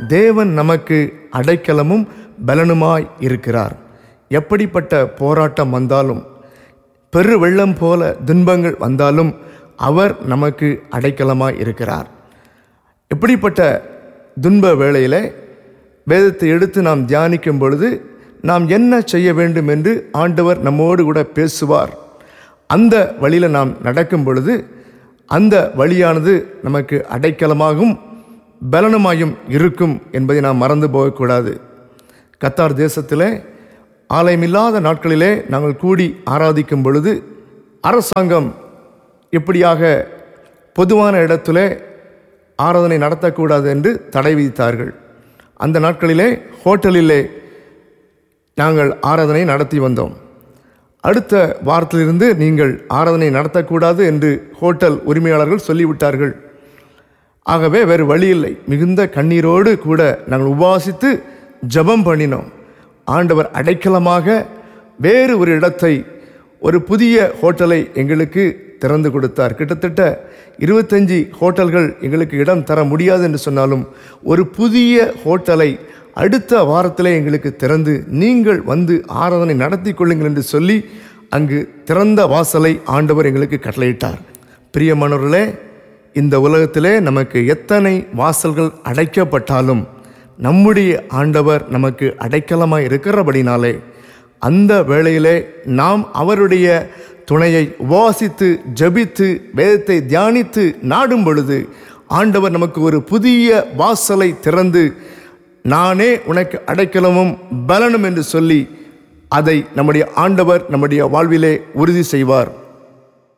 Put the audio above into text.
தேவன் நமக்கு அடைக்கலமும் பலனுமாய் இருக்கிறார் எப்படிப்பட்ட போராட்டம் வந்தாலும் பெரு வெள்ளம் போல துன்பங்கள் வந்தாலும் அவர் நமக்கு அடைக்கலமாய் இருக்கிறார் இப்படிப்பட்ட துன்ப வேளையிலே வேதத்தை எடுத்து நாம் தியானிக்கும் பொழுது நாம் என்ன செய்ய வேண்டும் என்று ஆண்டவர் நம்மோடு கூட பேசுவார் அந்த வழியில் நாம் நடக்கும் பொழுது அந்த வழியானது நமக்கு அடைக்கலமாகவும் பலனுமாயும் இருக்கும் என்பதை நாம் மறந்து போகக்கூடாது கத்தார் தேசத்திலே ஆலயமில்லாத நாட்களிலே நாங்கள் கூடி ஆராதிக்கும் பொழுது அரசாங்கம் இப்படியாக பொதுவான இடத்திலே ஆராதனை நடத்தக்கூடாது என்று தடை விதித்தார்கள் அந்த நாட்களிலே ஹோட்டலிலே நாங்கள் ஆராதனை நடத்தி வந்தோம் அடுத்த வாரத்திலிருந்து நீங்கள் ஆராதனை நடத்தக்கூடாது என்று ஹோட்டல் உரிமையாளர்கள் சொல்லிவிட்டார்கள் ஆகவே வேறு வழி இல்லை மிகுந்த கண்ணீரோடு கூட நாங்கள் உபாசித்து ஜெபம் பண்ணினோம் ஆண்டவர் அடைக்கலமாக வேறு ஒரு இடத்தை ஒரு புதிய ஹோட்டலை எங்களுக்கு திறந்து கொடுத்தார் கிட்டத்தட்ட இருபத்தஞ்சி ஹோட்டல்கள் எங்களுக்கு இடம் தர முடியாது என்று சொன்னாலும் ஒரு புதிய ஹோட்டலை அடுத்த வாரத்திலே எங்களுக்கு திறந்து நீங்கள் வந்து ஆராதனை நடத்தி கொள்ளுங்கள் என்று சொல்லி அங்கு திறந்த வாசலை ஆண்டவர் எங்களுக்கு கட்டளையிட்டார் பிரியமானவர்களே இந்த உலகத்திலே நமக்கு எத்தனை வாசல்கள் அடைக்கப்பட்டாலும் நம்முடைய ஆண்டவர் நமக்கு அடைக்கலமாய் இருக்கிறபடினாலே அந்த வேளையிலே நாம் அவருடைய துணையை உபவாசித்து ஜெபித்து வேதத்தை தியானித்து நாடும் பொழுது ஆண்டவர் நமக்கு ஒரு புதிய வாசலை திறந்து நானே உனக்கு அடைக்கலமும் பலனும் என்று சொல்லி அதை நம்முடைய ஆண்டவர் நம்முடைய வாழ்விலே உறுதி செய்வார்